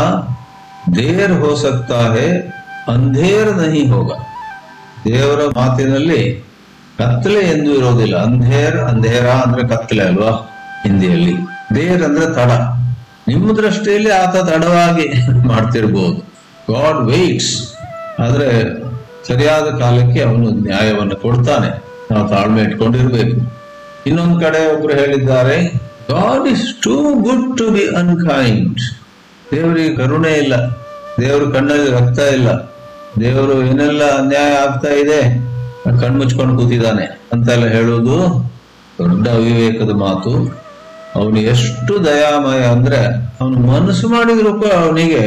ದೇರ್ ಹೋ ಸಕ್ತಾ ಹೇ ಅಂಧೇರ್ ನಹಿ ಹೋಗ ದೇವರ ಮಾತಿನಲ್ಲಿ ಕತ್ತಲೆ ಎಂದು ಇರೋದಿಲ್ಲ ಅಂಧೇರ್ ಅಂಧೇರ ಅಂದ್ರೆ ಕತ್ತಲೆ ಅಲ್ವಾ ಹಿಂದಿಯಲ್ಲಿ ದೇರ್ ಅಂದ್ರೆ ತಡ ನಿಮ್ಮ ದೃಷ್ಟಿಯಲ್ಲಿ ಆತ ತಡವಾಗಿ ಮಾಡ್ತಿರ್ಬೋದು ಗಾಡ್ ವೇಟ್ಸ್ ಆದ್ರೆ ಸರಿಯಾದ ಕಾಲಕ್ಕೆ ಅವನು ನ್ಯಾಯವನ್ನು ಕೊಡ್ತಾನೆ ನಾವು ತಾಳ್ಮೆ ಇಟ್ಕೊಂಡಿರ್ಬೇಕು ಇನ್ನೊಂದು ಕಡೆ ಒಬ್ರು ಹೇಳಿದ್ದಾರೆ God is too good to be unkind ದೇವರಿಗೆ ಕರುಣೆ ಇಲ್ಲ ದೇವರು ಕಣ್ಣಲ್ಲಿ ರಕ್ತ ಇಲ್ಲ ದೇವರು ಏನೆಲ್ಲ ಅನ್ಯಾಯ ಆಗ್ತಾ ಇದೆ ಕಣ್ಮುಚ್ಕೊಂಡು ಕೂತಿದ್ದಾನೆ ಅಂತೆಲ್ಲ ಹೇಳುವುದು ದೊಡ್ಡ ಅವಿವೇಕದ ಮಾತು ಅವನು ಎಷ್ಟು ದಯಾಮಯ ಅಂದ್ರೆ ಅವನು ಮನಸ್ಸು ಮಾಡಿದ್ರು ಕೂಡ ಅವನಿಗೆ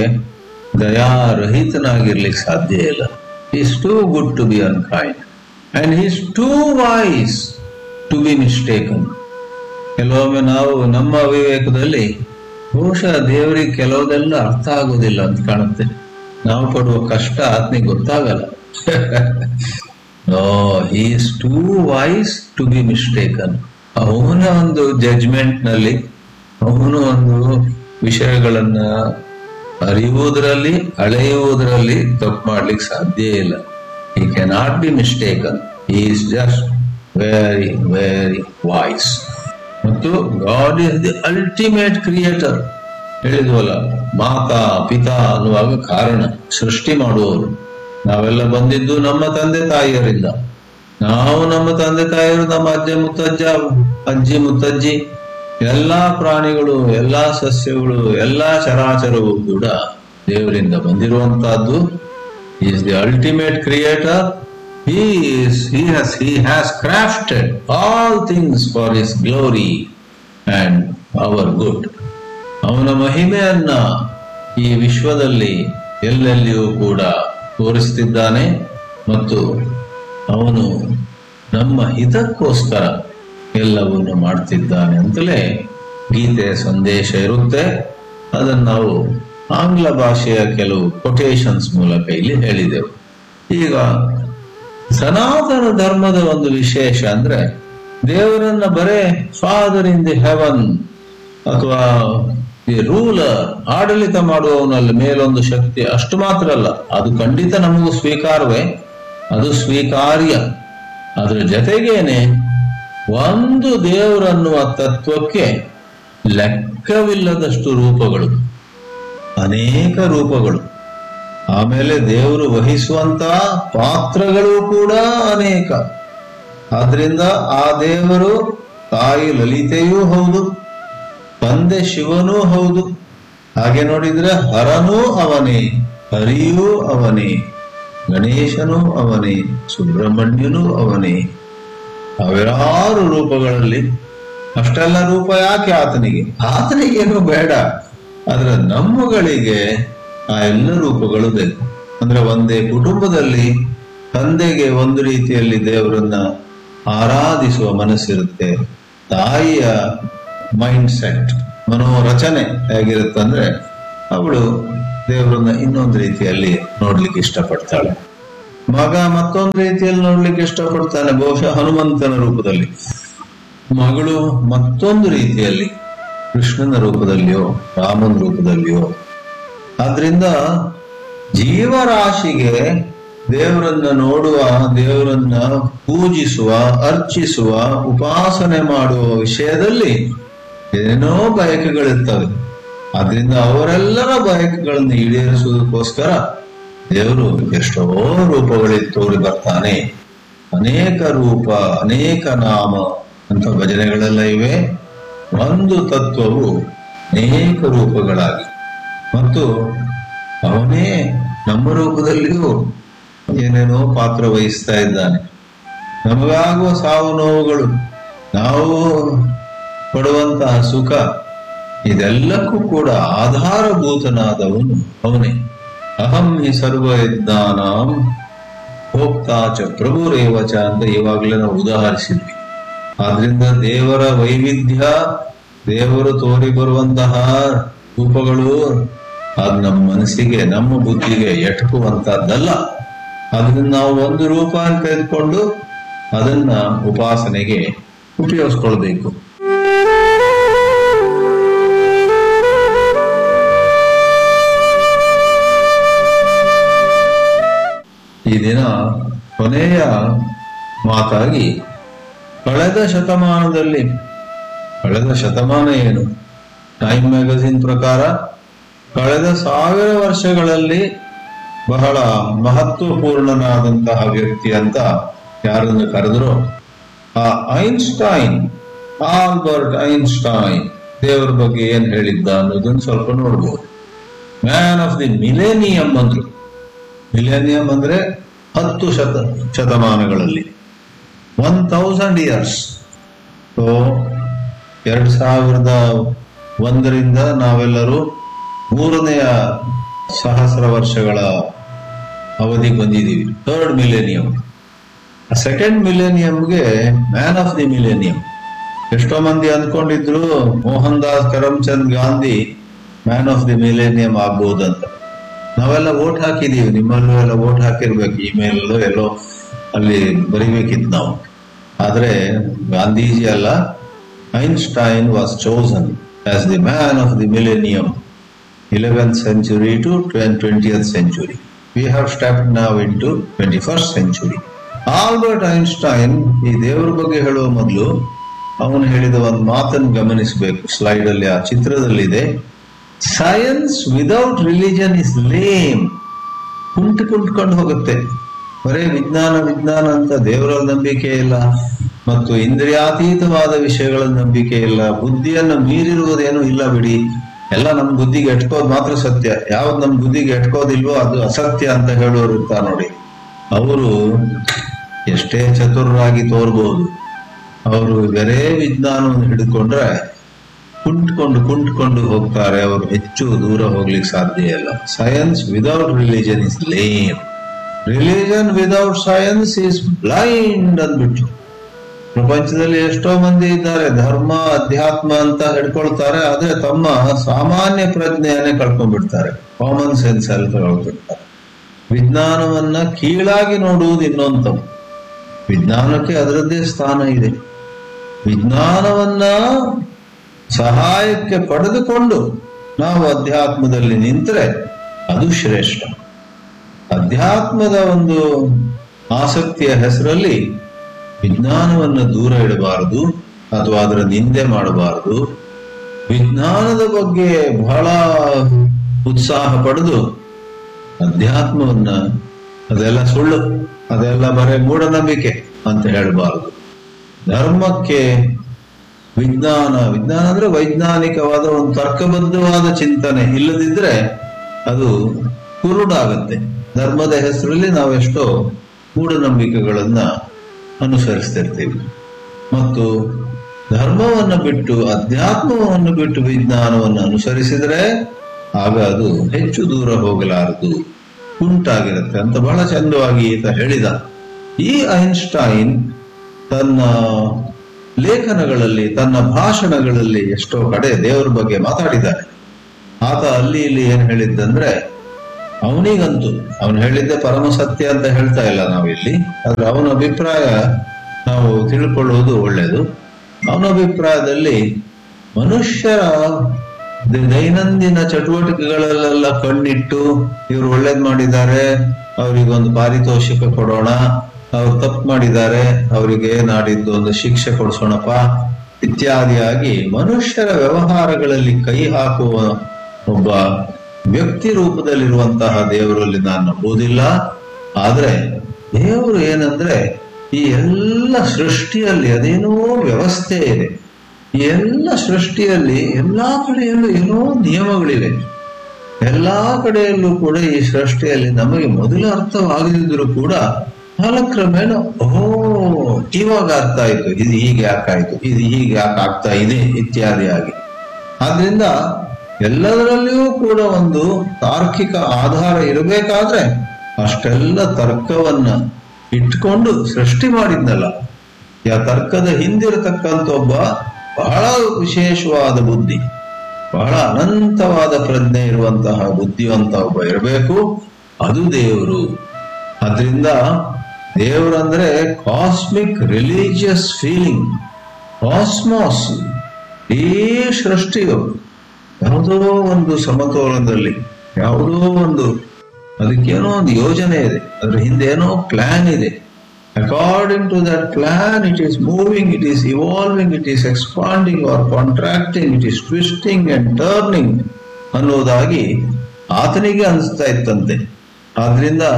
ದಯಾರಹಿತನಾಗಿರ್ಲಿಕ್ಕೆ ಸಾಧ್ಯ ಇಲ್ಲ is too good to be unkind and is too wise to be mistaken ಕೆಲವೊಮ್ಮೆ ನಾವು ನಮ್ಮ ಅವಿವೇಕದಲ್ಲಿ ಬಹುಶಃ ದೇವರಿಗೆ ಕೆಲವುದೆಲ್ಲ ಅರ್ಥ ಆಗೋದಿಲ್ಲ ಅಂತ ಕಾಣುತ್ತೆ ನಾವು ಪಡುವ ಕಷ್ಟ ಆತ್ನಿಗೆ ಗೊತ್ತಾಗಲ್ಲ no is too wise to be mistaken ಅವನ ಒಂದು ಜಡ್ಜ್ಮೆಂಟ್ ನಲ್ಲಿ ಅವನು ಒಂದು ವಿಷಯಗಳನ್ನ ಅರಿಯುವುದರಲ್ಲಿ ಅಳೆಯುವುದರಲ್ಲಿ ತಪ್ಪು ಮಾಡ್ಲಿಕ್ಕೆ ಸಾಧ್ಯ ಇಲ್ಲ ಈ cannot be mistaken is just very very wise ಮತ್ತು God is the ultimate creator ಹೇಳಿದ್ವಲ್ಲ ಮಾತಾ ಪಿತಾ ಅನ್ನುವಾಗ ಕಾರಣ ಸೃಷ್ಟಿ ಮಾಡುವವರು ನಾವೆಲ್ಲ ಬಂದಿದ್ದು ನಮ್ಮ ತಂದೆ ತಾಯಿಯರಿಂದ ನಾವು ನಮ್ಮ ತಂದೆ ತಾಯಿಯರು ನಮ್ಮ ಅಜ್ಜ ಮುತ್ತಜ್ಜ ಅಜ್ಜಿ ಮುತ್ತಜ್ಜಿ ಎಲ್ಲಾ ಪ್ರಾಣಿಗಳು ಎಲ್ಲಾ ಸಸ್ಯಗಳು ಎಲ್ಲಾ ಚರಾಚರವು ಕೂಡ ದೇವರಿಂದ ಬಂದಿರುವಂತಹದ್ದು is the ultimate creator He is, he has, he has crafted all things for his glory and our good. ಅವನ ಮಹಿಮೆಯನ್ನ ಈ ವಿಶ್ವದಲ್ಲಿ ಎಲ್ಲೆಲ್ಲಿಯೂ ಕೂಡ ತೋರಿಸ್ತಿದ್ದಾನೆ ಮತ್ತು ಅವನು ನಮ್ಮ ಹಿತಕ್ಕೋಸ್ಕರ ಎಲ್ಲವನ್ನು ಮಾಡ್ತಿದ್ದಾನೆ ಅಂತಲೇ ಗೀತೆಯ ಸಂದೇಶ ಇರುತ್ತೆ ಅದನ್ನು ನಾವು ಆಂಗ್ಲ ಭಾಷೆಯ ಕೆಲವು ಕೊಟೇಶನ್ಸ್ ಮೂಲಕ ಇಲ್ಲಿ ಹೇಳಿದೆವು ಈಗ ಸನಾತನ ಧರ್ಮದ ಒಂದು ವಿಶೇಷ ಅಂದ್ರೆ ದೇವರನ್ನ ಬರೇ ಫಾದರ್ ಇನ್ ದಿ ಹೆವನ್ ಅಥವಾ ಈ ರೂಲರ್ ಆಡಳಿತ ಮಾಡುವವನಲ್ಲಿ ಮೇಲೊಂದು ಶಕ್ತಿ ಅಷ್ಟು ಮಾತ್ರ ಅಲ್ಲ ಅದು ಖಂಡಿತ ನಮಗೂ ಸ್ವೀಕಾರವೇ ಅದು ಸ್ವೀಕಾರ್ಯ ಅದರ ಜೊತೆಗೇನೆ ಒಂದು ದೇವರನ್ನುವ ತತ್ವಕ್ಕೆ ಲೆಕ್ಕವಿಲ್ಲದಷ್ಟು ರೂಪಗಳು ಅನೇಕ ರೂಪಗಳು ಆಮೇಲೆ ದೇವರು ವಹಿಸುವಂತ ಪಾತ್ರಗಳು ಕೂಡ ಅನೇಕ ಆದ್ರಿಂದ ಆ ದೇವರು ತಾಯಿ ಲಲಿತೆಯೂ ಹೌದು ತಂದೆ ಶಿವನೂ ಹೌದು ಹಾಗೆ ನೋಡಿದ್ರೆ ಹರನೂ ಅವನೇ ಹರಿಯೂ ಅವನೇ ಗಣೇಶನೂ ಅವನೇ ಸುಬ್ರಹ್ಮಣ್ಯನೂ ಅವನೇ ಸಾವಿರಾರು ರೂಪಗಳಲ್ಲಿ ಅಷ್ಟೆಲ್ಲ ರೂಪ ಯಾಕೆ ಆತನಿಗೆ ಆತನಿಗೇನು ಬೇಡ ಆದ್ರೆ ನಮ್ಮಗಳಿಗೆ ಆ ಎಲ್ಲ ರೂಪಗಳು ಬೇಕು ಅಂದ್ರೆ ಒಂದೇ ಕುಟುಂಬದಲ್ಲಿ ತಂದೆಗೆ ಒಂದು ರೀತಿಯಲ್ಲಿ ದೇವರನ್ನ ಆರಾಧಿಸುವ ಮನಸ್ಸಿರುತ್ತೆ ತಾಯಿಯ ಮೈಂಡ್ ಸೆಟ್ ಮನೋರಚನೆ ಹೇಗಿರುತ್ತಂದ್ರೆ ಅವಳು ದೇವರನ್ನ ಇನ್ನೊಂದು ರೀತಿಯಲ್ಲಿ ನೋಡ್ಲಿಕ್ಕೆ ಇಷ್ಟಪಡ್ತಾಳೆ ಮಗ ಮತ್ತೊಂದು ರೀತಿಯಲ್ಲಿ ನೋಡ್ಲಿಕ್ಕೆ ಇಷ್ಟಪಡ್ತಾನೆ ಬಹುಶಃ ಹನುಮಂತನ ರೂಪದಲ್ಲಿ ಮಗಳು ಮತ್ತೊಂದು ರೀತಿಯಲ್ಲಿ ಕೃಷ್ಣನ ರೂಪದಲ್ಲಿಯೋ ರಾಮನ ರೂಪದಲ್ಲಿಯೋ ಆದ್ರಿಂದ ಜೀವರಾಶಿಗೆ ದೇವರನ್ನ ನೋಡುವ ದೇವರನ್ನ ಪೂಜಿಸುವ ಅರ್ಚಿಸುವ ಉಪಾಸನೆ ಮಾಡುವ ವಿಷಯದಲ್ಲಿ ಏನೇನೋ ಬಯಕೆಗಳಿರ್ತವೆ ಆದ್ರಿಂದ ಅವರೆಲ್ಲರ ಬಯಕೆಗಳನ್ನು ಈಡೇರಿಸುವುದಕ್ಕೋಸ್ಕರ ದೇವರು ಎಷ್ಟೋ ರೂಪಗಳಲ್ಲಿ ತೋರಿ ಬರ್ತಾನೆ ಅನೇಕ ರೂಪ ಅನೇಕ ನಾಮ ಅಂತ ಭಜನೆಗಳೆಲ್ಲ ಇವೆ ಒಂದು ತತ್ವವು ಅನೇಕ ರೂಪಗಳಾಗಿ ಮತ್ತು ಅವನೇ ನಮ್ಮ ರೂಪದಲ್ಲಿಯೂ ಏನೇನೋ ಪಾತ್ರ ವಹಿಸ್ತಾ ಇದ್ದಾನೆ ನಮಗಾಗುವ ಸಾವು ನೋವುಗಳು ನಾವು ಪಡುವಂತಹ ಸುಖ ಇದೆಲ್ಲಕ್ಕೂ ಕೂಡ ಆಧಾರಭೂತನಾದವನು ಅವನೇ ಅಹಂ ಹಿ ಸರ್ವ ಯಜ್ಞಾನಾಂ ಭೋಕ್ತಾಚ ಪ್ರಭುರೇವಚ ಅಂತ ಇವಾಗಲೇ ನಾವು ಉದಾಹರಿಸಿದ್ವಿ ಆದ್ರಿಂದ ದೇವರ ವೈವಿಧ್ಯ ದೇವರು ತೋರಿ ಬರುವಂತಹ ರೂಪಗಳು ಅದು ನಮ್ಮ ಮನಸ್ಸಿಗೆ ನಮ್ಮ ಬುದ್ಧಿಗೆ ಎಟಕುವಂತಹದ್ದಲ್ಲ ಅದನ್ನ ನಾವು ಒಂದು ರೂಪ ಅಂತ ತೆಗೆದುಕೊಂಡು ಅದನ್ನ ಉಪಾಸನೆಗೆ ಉಪಯೋಗಿಸ್ಕೊಳ್ಬೇಕು ಈ ದಿನ ಕೊನೆಯ ಮಾತಾಗಿ ಕಳೆದ ಶತಮಾನದಲ್ಲಿ ಕಳೆದ ಶತಮಾನ ಏನು ಟೈಮ್ ಮ್ಯಾಗಝಿನ್ ಪ್ರಕಾರ ಕಳೆದ ಸಾವಿರ ವರ್ಷಗಳಲ್ಲಿ ಬಹಳ ಮಹತ್ವಪೂರ್ಣನಾದಂತಹ ವ್ಯಕ್ತಿ ಅಂತ ಯಾರನ್ನು ಕರೆದ್ರು ಆ ಐನ್ಸ್ಟೈನ್ ಆಲ್ಬರ್ಟ್ ಐನ್ಸ್ಟೈನ್ ದೇವರ ಬಗ್ಗೆ ಏನ್ ಹೇಳಿದ್ದ ಅನ್ನೋದನ್ನ ಸ್ವಲ್ಪ ನೋಡ್ಬೋದು ಮ್ಯಾನ್ ಆಫ್ ದಿ ಮಿಲೇನಿಯಂ ಅಂದ್ರು ಮಿಲೇನಿಯಂ ಅಂದ್ರೆ ಹತ್ತು ಶತ ಶತಮಾನಗಳಲ್ಲಿ ಒನ್ ಥೌಸಂಡ್ ಇಯರ್ಸ್ ಸೊ ಎರಡ್ ಸಾವಿರದ ಒಂದರಿಂದ ನಾವೆಲ್ಲರೂ ಮೂರನೆಯ ಸಹಸ್ರ ವರ್ಷಗಳ ಅವಧಿಗೆ ಬಂದಿದ್ದೀವಿ ಥರ್ಡ್ ಮಿಲೇನಿಯಂ ಸೆಕೆಂಡ್ ಮಿಲೇನಿಯಂಗೆ ಮ್ಯಾನ್ ಆಫ್ ದಿ ಮಿಲೇನಿಯಂ ಎಷ್ಟೋ ಮಂದಿ ಅಂದ್ಕೊಂಡಿದ್ರು Mohandas Karamchand Gandhi man of the millennium ಆಗ್ಬಹುದಂತ ನಾವೆಲ್ಲ ವೋಟ್ ಹಾಕಿದೀವಿ ನಿಮ್ಮಲ್ಲೂ ಎಲ್ಲ ವೋಟ್ ಹಾಕಿರ್ಬೇಕು ಇಮೇಲ್ ಎಲ್ಲೋ ಅಲ್ಲಿ ಬರಿಬೇಕಿತ್ತು ನಾವು ಆದ್ರೆ ಗಾಂಧೀಜಿ ಅಲ್ಲ Einstein was chosen as the man of the millennium eleventh century to twentieth century we have step now into twenty first century Albert Einstein ಈ ದೇವರ ಬಗ್ಗೆ ಹೇಳುವ ಮೊದಲು ಅವನು ಹೇಳಿದ ಒಂದು ಮಾತನ್ನು ಗಮನಿಸಬೇಕು ಸ್ಲೈಡ್ ಅಲ್ಲಿ ಆ ಚಿತ್ರದಲ್ಲಿದೆ science without religion is lame ಕುಂಟು ಕುಂಟ್ಕೊಂಡು ಹೋಗುತ್ತೆ ಬರೇ ವಿಜ್ಞಾನ ವಿಜ್ಞಾನ ಅಂತ ದೇವರ ನಂಬಿಕೆ ಇಲ್ಲ ಮತ್ತು ಇಂದ್ರಿಯಾತೀತವಾದ ವಿಷಯಗಳ ನಂಬಿಕೆ ಇಲ್ಲ ಬುದ್ಧಿಯನ್ನ ಮೀರಿರುವುದೇನು ಇಲ್ಲ ಬಿಡಿ ಎಲ್ಲ ನಮ್ ಬುದ್ಧಿಗೆ ಎಟ್ಕೋದ್ ಮಾತ್ರ ಸತ್ಯ ಯಾವ್ದು ನಮ್ ಬುದ್ಧಿಗೆ ಎಟ್ಕೋದಿಲ್ವೋ ಅದು ಅಸತ್ಯ ಅಂತ ಹೇಳೋರು ಇರ್ತಾರೆ ನೋಡಿ ಅವರು ಎಷ್ಟೇ ಚತುರರಾಗಿ ತೋರ್ಬಹುದು ಅವರು ಬೇರೆ ವಿಜ್ಞಾನವನ್ನು ಹಿಡ್ಕೊಂಡ್ರೆ ಕುಂಟ್ಕೊಂಡು ಕುಂಟ್ಕೊಂಡು ಹೋಗ್ತಾರೆ ಅವರು ಹೆಚ್ಚು ದೂರ ಹೋಗ್ಲಿಕ್ಕೆ ಸಾಧ್ಯ ಇಲ್ಲ science without religion is lame religion without science is blind ಅಂದ್ಬಿಟ್ಟು ಪ್ರಪಂಚದಲ್ಲಿ ಎಷ್ಟೋ ಮಂದಿ ಇದ್ದಾರೆ ಧರ್ಮ ಅಧ್ಯಾತ್ಮ ಅಂತ ಹಿಡ್ಕೊಳ್ತಾರೆ ಆದ್ರೆ ತಮ್ಮ ಸಾಮಾನ್ಯ ಪ್ರಜ್ಞೆಯನ್ನೇ ಕಳ್ಕೊಂಡ್ಬಿಡ್ತಾರೆ ಕಾಮನ್ ಸೆನ್ಸ್ ಎಲ್ಲ ಕಳ್ಕೊಂಡ್ಬಿಡ್ತಾರೆ ವಿಜ್ಞಾನವನ್ನ ಕೀಳಾಗಿ ನೋಡುವುದು ಇನ್ನೊಂದು ವಿಜ್ಞಾನಕ್ಕೆ ಅದರದ್ದೇ ಸ್ಥಾನ ಇದೆ ವಿಜ್ಞಾನವನ್ನ ಸಹಾಯಕ್ಕೆ ಪಡೆದುಕೊಂಡು ನಾವು ಅಧ್ಯಾತ್ಮದಲ್ಲಿ ನಿಂತರೆ ಅದು ಶ್ರೇಷ್ಠ ಅಧ್ಯಾತ್ಮದ ಒಂದು ಆಸಕ್ತಿಯ ಹೆಸರಲ್ಲಿ ವಿಜ್ಞಾನವನ್ನು ದೂರ ಇಡಬಾರದು ಅಥವಾ ಅದರ ನಿಂದೆ ಮಾಡಬಾರದು ವಿಜ್ಞಾನದ ಬಗ್ಗೆ ಬಹಳ ಉತ್ಸಾಹ ಪಡೆದು ಅಧ್ಯಾತ್ಮವನ್ನ ಅದೆಲ್ಲ ಸುಳ್ಳು ಅದೆಲ್ಲ ಬರೇ ಮೂಢನಂಬಿಕೆ ಅಂತ ಹೇಳಬಾರದು ಧರ್ಮಕ್ಕೆ ವಿಜ್ಞಾನ ವಿಜ್ಞಾನ ಅಂದ್ರೆ ವೈಜ್ಞಾನಿಕವಾದ ಒಂದು ತರ್ಕಬದ್ಧವಾದ ಚಿಂತನೆ ಇಲ್ಲದಿದ್ರೆ ಅದು ಕುರುಡಾಗತ್ತೆ ಧರ್ಮದ ಹೆಸರಲ್ಲಿ ನಾವೆಷ್ಟೋ ಮೂಢನಂಬಿಕೆಗಳನ್ನ ಅನುಸರಿಸ್ತಿರ್ತೀವಿ ಮತ್ತು ಧರ್ಮವನ್ನು ಬಿಟ್ಟು ಅಧ್ಯಾತ್ಮವನ್ನು ಬಿಟ್ಟು ವಿಜ್ಞಾನವನ್ನು ಅನುಸರಿಸಿದರೆ ಆಗ ಅದು ಹೆಚ್ಚು ದೂರ ಹೋಗಲಾರದು ಉಂಟಾಗಿರುತ್ತೆ ಅಂತ ಬಹಳ ಚಂದವಾಗಿ ಈತ ಹೇಳಿದ ಈ ಐನ್ಸ್ಟೈನ್ ತನ್ನ ಲೇಖನಗಳಲ್ಲಿ ತನ್ನ ಭಾಷಣಗಳಲ್ಲಿ ಎಷ್ಟೋ ಕಡೆ ದೇವರ ಬಗ್ಗೆ ಮಾತಾಡಿದ್ದಾನೆ ಆತ ಅಲ್ಲಿ ಇಲ್ಲಿ ಏನ್ ಹೇಳಿದ್ದಂದ್ರೆ ಅವನಿಗಂತೂ ಅವನು ಹೇಳಿದ್ದೆ ಪರಮ ಸತ್ಯ ಅಂತ ಹೇಳ್ತಾ ಇಲ್ಲ ನಾವಿಲ್ಲಿ ಆದ್ರೆ ಅವನ ಅಭಿಪ್ರಾಯ ನಾವು ತಿಳ್ಕೊಳ್ಳುವುದು ಒಳ್ಳೆಯದು ಅವನ ಅಭಿಪ್ರಾಯದಲ್ಲಿ ಮನುಷ್ಯರ ದ- ದೈನಂದಿನ ಚಟುವಟಿಕೆಗಳಲ್ಲೆಲ್ಲ ಕಣ್ಣಿಟ್ಟು ಇವ್ರು ಒಳ್ಳೇದ್ ಮಾಡಿದ್ದಾರೆ ಅವರಿಗೊಂದು ಪಾರಿತೋಷಿಕ ಕೊಡೋಣ ಅವ್ರು ತಪ್ಪು ಮಾಡಿದ್ದಾರೆ ಅವರಿಗೆ ನಾಡಿದ್ದು ಒಂದು ಶಿಕ್ಷೆ ಕೊಡಿಸೋಣಪ್ಪ ಇತ್ಯಾದಿಯಾಗಿ ಮನುಷ್ಯರ ವ್ಯವಹಾರಗಳಲ್ಲಿ ಕೈ ಹಾಕುವ ಒಬ್ಬ ವ್ಯಕ್ತಿ ರೂಪದಲ್ಲಿರುವಂತಹ ದೇವರಲ್ಲಿ ನಾನು ನಂಬುವುದಿಲ್ಲ ಆದ್ರೆ ದೇವರು ಏನಂದ್ರೆ ಈ ಎಲ್ಲ ಸೃಷ್ಟಿಯಲ್ಲಿ ಅದೇನೋ ವ್ಯವಸ್ಥೆ ಇದೆ ಈ ಎಲ್ಲ ಸೃಷ್ಟಿಯಲ್ಲಿ ಎಲ್ಲಾ ಕಡೆಯಲ್ಲೂ ಏನೋ ನಿಯಮಗಳಿವೆ ಎಲ್ಲಾ ಕಡೆಯಲ್ಲೂ ಕೂಡ ಈ ಸೃಷ್ಟಿಯಲ್ಲಿ ನಮಗೆ ಮೊದಲು ಅರ್ಥವಾಗದಿದ್ರೂ ಕೂಡ ಕಾಲಕ್ರಮೇಣ ಓಹೋ ಇವಾಗ ಅರ್ಥ ಆಯ್ತು ಇದು ಹೀಗೆ ಯಾಕಾಯ್ತು ಇದು ಹೀಗೆ ಯಾಕೆ ಆಗ್ತಾ ಇದೆ ಇತ್ಯಾದಿಯಾಗಿ ಆದ್ರಿಂದ ಎಲ್ಲದರಲ್ಲಿಯೂ ಕೂಡ ಒಂದು ತಾರ್ಕಿಕ ಆಧಾರ ಇರಬೇಕಾದ್ರೆ ಅಷ್ಟೆಲ್ಲ ತರ್ಕವನ್ನ ಇಟ್ಕೊಂಡು ಸೃಷ್ಟಿ ಮಾಡಿದ್ನಲ್ಲ ಯಾ ತರ್ಕದ ಹಿಂದಿರತಕ್ಕಂತ ಒಬ್ಬ ಬಹಳ ವಿಶೇಷವಾದ ಬುದ್ಧಿ ಬಹಳ ಅನಂತವಾದ ಪ್ರಜ್ಞೆ ಇರುವಂತಹ ಬುದ್ಧಿವಂತ ಒಬ್ಬ ಇರಬೇಕು ಅದು ದೇವರು ಅದರಿಂದ ದೇವರಂದ್ರೆ ಕಾಸ್ಮಿಕ್ ರಿಲಿಜಿಯಸ್ ಫೀಲಿಂಗ್ ಕಾಸ್ಮಾಸ್ ಈ ಸೃಷ್ಟಿಯು ಯಾವುದೋ ಒಂದು ಸಮತೋಲನದಲ್ಲಿ ಯಾವುದೋ ಒಂದು ಅದಕ್ಕೇನೋ ಒಂದು ಯೋಜನೆ ಇದೆ ಅದ್ರ ಹಿಂದೆ ಏನೋ ಪ್ಲಾನ್ ಇದೆ according to that plan it is moving it is evolving it is expanding or contracting it is twisting and turning ಅನ್ನೋದಾಗಿ ಆತನಿಗೆ ಅನಿಸ್ತಾ ಇತ್ತಂತೆ ಆದ್ರಿಂದ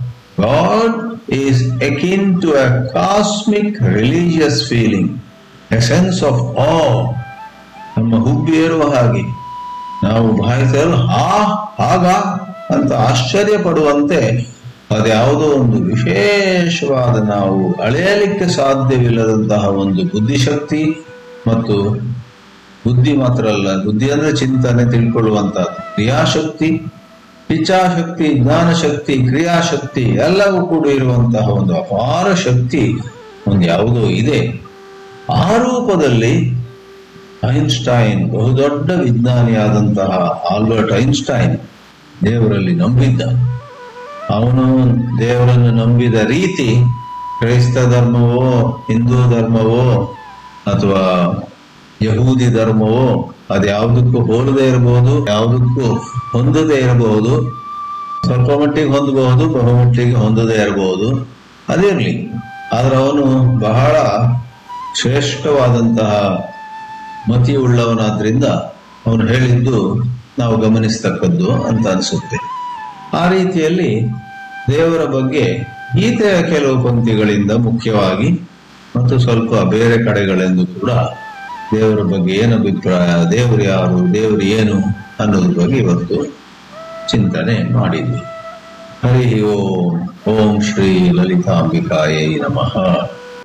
God is akin to a cosmic religious feeling a sense of ಆ ನಮ್ಮ ಹುಬ್ಬೇರುವ ಹಾಗೆ ನಾವು ಭಾವಿಸಲು ಹಾ ಹಾಗ ಅಂತ ಆಶ್ಚರ್ಯ ಪಡುವಂತೆ ಅದ್ಯಾವುದೋ ಒಂದು ವಿಶೇಷವಾದ ನಾವು ಅಳೆಯಲಿಕ್ಕೆ ಸಾಧ್ಯವಿಲ್ಲದಂತಹ ಒಂದು ಬುದ್ಧಿಶಕ್ತಿ ಮತ್ತು ಬುದ್ಧಿ ಮಾತ್ರ ಅಲ್ಲ ಬುದ್ಧಿ ಅಂದ್ರೆ ಚಿಂತನೆ ತಿಳ್ಕೊಳ್ಳುವಂತಹ ಕ್ರಿಯಾಶಕ್ತಿ ಇಚ್ಛಾಶಕ್ತಿ ಜ್ಞಾನಶಕ್ತಿ ಕ್ರಿಯಾಶಕ್ತಿ ಎಲ್ಲವೂ ಕೂಡ ಇರುವಂತಹ ಒಂದು ಅಪಾರ ಶಕ್ತಿ ಒಂದು ಯಾವುದೋ ಇದೆ ಆ ರೂಪದಲ್ಲಿ ಐನ್ಸ್ಟೈನ್ ಬಹುದೊಡ್ಡ ವಿಜ್ಞಾನಿಯಾದಂತಹ ಆಲ್ಬರ್ಟ್ ಐನ್ಸ್ಟೈನ್ ದೇವರಲ್ಲಿ ನಂಬಿದ್ದ ಅವನು ದೇವರನ್ನು ನಂಬಿದ ರೀತಿ ಕ್ರೈಸ್ತ ಧರ್ಮವೋ ಹಿಂದೂ ಧರ್ಮವೋ ಅಥವಾ ಯಹೂದಿ ಧರ್ಮವೋ ಅದು ಯಾವುದಕ್ಕೂ ಹೋಲದೇ ಇರಬಹುದು ಯಾವುದಕ್ಕೂ ಹೊಂದದೇ ಇರಬಹುದು ಸ್ವಲ್ಪ ಮಟ್ಟಿಗೆ ಹೊಂದಬಹುದು ಬಹುಮಟ್ಟಿಗೆ ಹೊಂದದೇ ಇರಬಹುದು ಅದಿರಲಿ ಆದ್ರೆ ಅವನು ಬಹಳ ಶ್ರೇಷ್ಠವಾದಂತಹ ಮತಿ ಉಳ್ಳವನಾದ್ರಿಂದ ಅವನು ಹೇಳಿದ್ದು ನಾವು ಗಮನಿಸ್ತಕ್ಕದ್ದು ಅಂತ ಅನಿಸುತ್ತೆ ಆ ರೀತಿಯಲ್ಲಿ ದೇವರ ಬಗ್ಗೆ ಗೀತೆಯ ಕೆಲವು ಪಂಕ್ತಿಗಳಿಂದ ಮುಖ್ಯವಾಗಿ ಮತ್ತು ಸ್ವಲ್ಪ ಬೇರೆ ಕಡೆಗಳೆಂದು ಕೂಡ ದೇವರ ಬಗ್ಗೆ ಏನು ಅಭಿಪ್ರಾಯ ದೇವರು ಯಾರು ದೇವರು ಏನು ಅನ್ನೋದ್ರ ಬಗ್ಗೆ ಇವತ್ತು ಚಿಂತನೆ ಮಾಡಿದ್ವಿ ಹರಿ ಓಂ ಓಂ ಶ್ರೀ ಲಲಿತಾಂಬಿಕಾಯೈ ನಮಃ